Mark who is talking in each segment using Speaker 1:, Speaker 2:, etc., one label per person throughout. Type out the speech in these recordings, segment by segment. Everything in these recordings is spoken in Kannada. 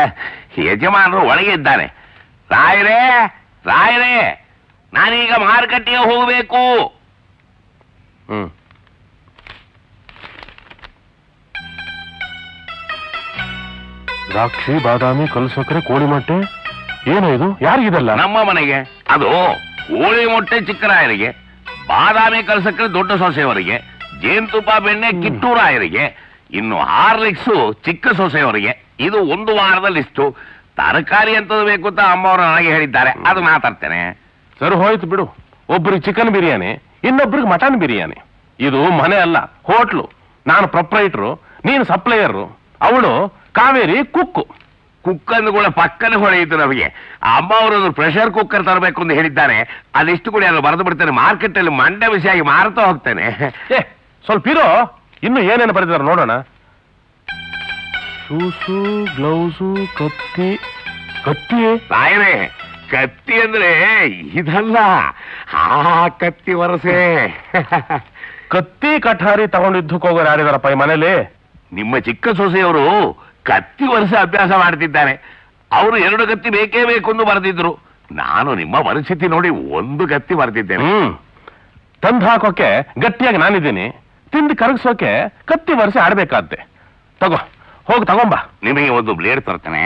Speaker 1: ಯಜಮಾನರು ಒಳಗೆ ಇದ್ದಾನೆ ರಾಯರೇ ರಾಯರೇ ನಾನೀಗ ಮಾರುಕಟ್ಟೆಗೆ ಹೋಗಬೇಕು
Speaker 2: ಹ್ಮ್ ದ್ರಾಕ್ಷಿ ಬಾದಾಮಿ ಕಲ್ಸಕ್ರೆ ಕೋಳಿ ಮೊಟ್ಟೆ ಏನು ಇದು ಯಾರಿಗಿದಲ್ಲ
Speaker 1: ನಮ್ಮ ಮನೆಗೆ ಅದು ಕೋಳಿ ಮೊಟ್ಟೆ ಚಿಕ್ಕರಾಯರಿಗೆ ಬಾದಾಮಿ ಕಲಸಕ್ಕರೆ ದೊಡ್ಡ ಸೊಸೆಯವರಿಗೆ ಜೇನುತುಪ್ಪ ಬೆಣ್ಣೆ ಕಿತ್ತೂರಾಯರಿಗೆ ಇನ್ನು ಹಾರ್ಲಿಕ್ಸು ಚಿಕ್ಕ ಸೊಸೆಯವರಿಗೆ ಇದು ಒಂದು ವಾರದ ಲಿಸ್ಟು ತರಕಾರಿ ಅಂತದ್ದು ಬೇಕು ಅಂತ ಅಮ್ಮವರು ನನಗೆ ಹೇಳಿದ್ದಾರೆ ಅದು ಮಾತಾಡ್ತೇನೆ
Speaker 2: ಸರಿ ಹೋಯ್ತು ಬಿಡು ಒಬ್ರಿಗೆ ಚಿಕನ್ ಬಿರಿಯಾನಿ ಇನ್ನೊಬ್ರಿಗೆ ಮಟನ್ ಬಿರಿಯಾನಿ ಇದು ಮನೆ ಅಲ್ಲ ಹೋಟ್ಲು ನಾನು ಪ್ರೊಪ್ರೈಟ್ರು ನೀನು ಸಪ್ಲೈಯರು ಅವಳು ಕಾವೇರಿ ಕುಕ್ಕು
Speaker 1: ಕುಕ್ಕನ್ನು ಕೂಡ ಪಕ್ಕನೆ ಹೊಳೆಯಿತು ನಮಗೆ ಅಮ್ಮ ಅವರೊಂದು ಪ್ರೆಷರ್ ಕುಕ್ಕರ್ ತರಬೇಕು ಅಂತ ಹೇಳಿದ್ದಾರೆ ಅದಿಷ್ಟು ಕೂಡ ನಾನು ಬರೆದು ಬಿಡ್ತೇನೆ ಮಾರ್ಕೆಟ್ ಅಲ್ಲಿ ಮಂಡ ಬಿಸಿಯಾಗಿ ಮಾರುತ್ತಾ ಹೋಗ್ತೇನೆ
Speaker 2: ಏ ಸ್ವಲ್ಪ ಇರೋ ಇನ್ನು ಏನೇನು ಬರೆದಿದ್ದಾರೆ ನೋಡೋಣ ಶೂಸು ಗ್ಲೌಸು ಕತ್ತಿ ಕತ್ತಿ
Speaker 1: ರಾಯರೇ ಕತ್ತಿ ಅಂದ್ರೆ ಇದಲ್ಲ ಆ ಕತ್ತಿ ವರಸೆ
Speaker 2: ಕತ್ತಿ ಕಠಾರಿ ತಗೊಂಡು ಯುದ್ಧಕ್ಕೆ ಹೋಗೋರು ಯಾರಿದಾರಪ್ಪ ಈ ಮನೇಲಿ
Speaker 1: ನಿಮ್ಮ ಚಿಕ್ಕ ಸೊಸೆಯವರು ಕತ್ತಿ ವರ್ಷ ಅಭ್ಯಾಸ ಮಾಡ್ತಿದ್ದಾರೆ ಅವರು ಎರಡು ಕತ್ತಿ ಬೇಕೇ ಬೇಕು ಎಂದು ಬರೆದಿದ್ರು ನಾನು ನಿಮ್ಮ ಪರಿಸ್ಥಿತಿ ನೋಡಿ ಒಂದು ಕತ್ತಿ ಬರೆದಿದ್ದೇನೆ
Speaker 2: ಹ್ಮ್ ತಂದು ಹಾಕೋಕೆ ಗಟ್ಟಿಯಾಗಿ ನಾನಿದ್ದೀನಿ ತಿಂದು ಕರಗಿಸೋಕೆ ಕತ್ತಿ ವರ್ಷ ಆಡ್ಬೇಕಾದ್ದೆ ತಗೋ ಹೋಗಿ ತಗೊಂಬ
Speaker 1: ನಿಮಗೆ ಒಂದು ಬ್ಲೇಡ್ ತರ್ತೇನೆ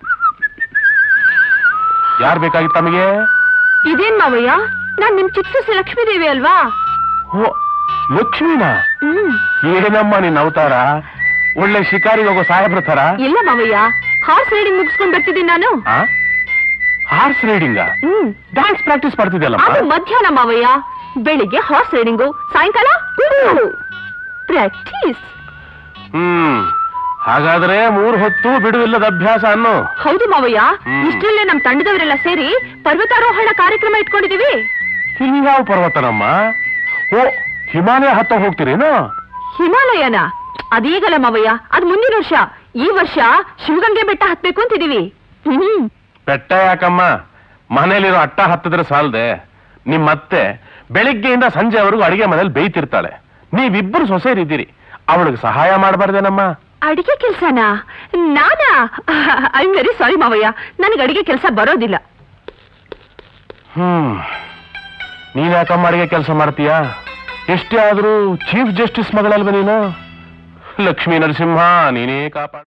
Speaker 2: ಯಾರು ಬೇಕಾಗಿತ್ತು ತಮಗೆ
Speaker 3: ಇದೇನ್ ಮಾವಯ್ಯ ನಾನ್ ನಿಮ್ ಚಿಕ್ಕ ಸೊಸೆ ಲಕ್ಷ್ಮೀದೇವಿ ಅಲ್ವಾ
Speaker 2: ಓ ಲಕ್ಷ್ಮೀನಾ
Speaker 3: ಹ್ಮ್
Speaker 2: ಏನಮ್ಮ ನಿನ್ನ ಅವತಾರ ಒಳ್ಳೆ ಶಿಕಾರಿಗೆ ಹೋಗೋ ಸಾಹೇಬ್ರ ತರ
Speaker 3: ಇಲ್ಲ ಮಾವಯ್ಯ ಹಾರ್ಸ್ ರೈಡಿಂಗ್ ಮುಗಿಸ್ಕೊಂಡ್ ಬರ್ತಿದ್ದೀನಿ ನಾನು
Speaker 2: ಹಾರ್ಸ್ ರೈಡಿಂಗ
Speaker 3: ಹ್ಮ್
Speaker 2: ಡ್ಯಾನ್ಸ್ ಪ್ರಾಕ್ಟೀಸ್
Speaker 3: ಅದು
Speaker 2: ಮಾಡ್ತಿದ್ಯಲ್ಲಮ್ಮ
Speaker 3: ಮಧ್ಯಾಹ್ನ ಮಾವಯ್ಯ ಬೆಳಿಗ್ಗೆ ಹಾರ್ಸ್ ರೈಡಿಂಗು ಸಾಯಂಕಾಲ ಪ್ರಾಕ್ಟೀಸ್
Speaker 2: ಹ್ಮ್ ಹಾಗಾದ್ರೆ ಮೂರ್ ಹೊತ್ತು ಬಿಡುವಿಲ್ಲದ ಅಭ್ಯಾಸ ಅನ್ನು
Speaker 3: ಹೌದು ಮಾವಯ್ಯ
Speaker 2: ಹ್ಮ್.
Speaker 3: ಇಷ್ಟರಲ್ಲೇ ನಮ್ ತಂಡದವರೆಲ್ಲ ಸೇರಿ ಪರ್ವತಾರೋಹಣ ಕಾರ್ಯಕ್ರಮ ಇಟ್ಕೊಂಡಿದೀವಿ
Speaker 2: ಯಾವ ಪರ್ವತನಮ್ಮ ಓ ಹಿಮಾಲಯ ಹತ್ತ ಹೋಗ್ತೀರೇನು
Speaker 3: ಹಿಮಾಲಯನ ಅದೀಗಲ್ಲ ಮಾವಯ್ಯ ಅದ್ ಮುಂದಿನ ವರ್ಷ ಈ ವರ್ಷ ಶಿವಗಂಗೆ ಬೆಟ್ಟ ಹತ್ಬೇಕು ಅಂತಿದೀವಿ ಹ್ಮ್
Speaker 2: ಬೆಟ್ಟ ಯಾಕಮ್ಮ ಮನೇಲಿರೋ ಅಟ್ಟ ಹತ್ತಿದ್ರೆ ಸಾಲದೆ ನಿಮ್ಮತ್ತೆ ಬೆಳಿಗ್ಗೆಯಿಂದ ಸಂಜೆವರೆಗೂ ಅಡಿಗೆ ಮನೇಲಿ ಬೇಯ್ತಿರ್ತಾಳೆ ನೀವಿಬ್ಬರು ಸೊಸೆಯರಿದ್ದೀರಿ ಅವಳಿಗೆ ಸಹಾಯ ಮಾಡಬಾರ್ದೇನಮ್ಮ
Speaker 3: ಅಡಿಗೆ ಕೆಲ್ಸನಾ ನಾನಾ ಐ ವೆರಿ ಸಾರಿ ಮಾವಯ್ಯ ನನಗೆ ಅಡಿಗೆ ಕೆಲಸ ಬರೋದಿಲ್ಲ
Speaker 2: ಹ್ಮ್ ನೀನ್ ಯಾಕಮ್ಮ ಅಡಿಗೆ ಕೆಲಸ ಮಾಡ್ತೀಯಾ ಎಷ್ಟೇ ಆದ್ರೂ ಚೀಫ್ ಜಸ್ಟಿಸ್ ಮಗಳಲ್ವ ನೀನು ಲಕ್ಷ್ಮೀ ನರಸಿಂಹ ನೀನೇ ಕಾಪಾಡ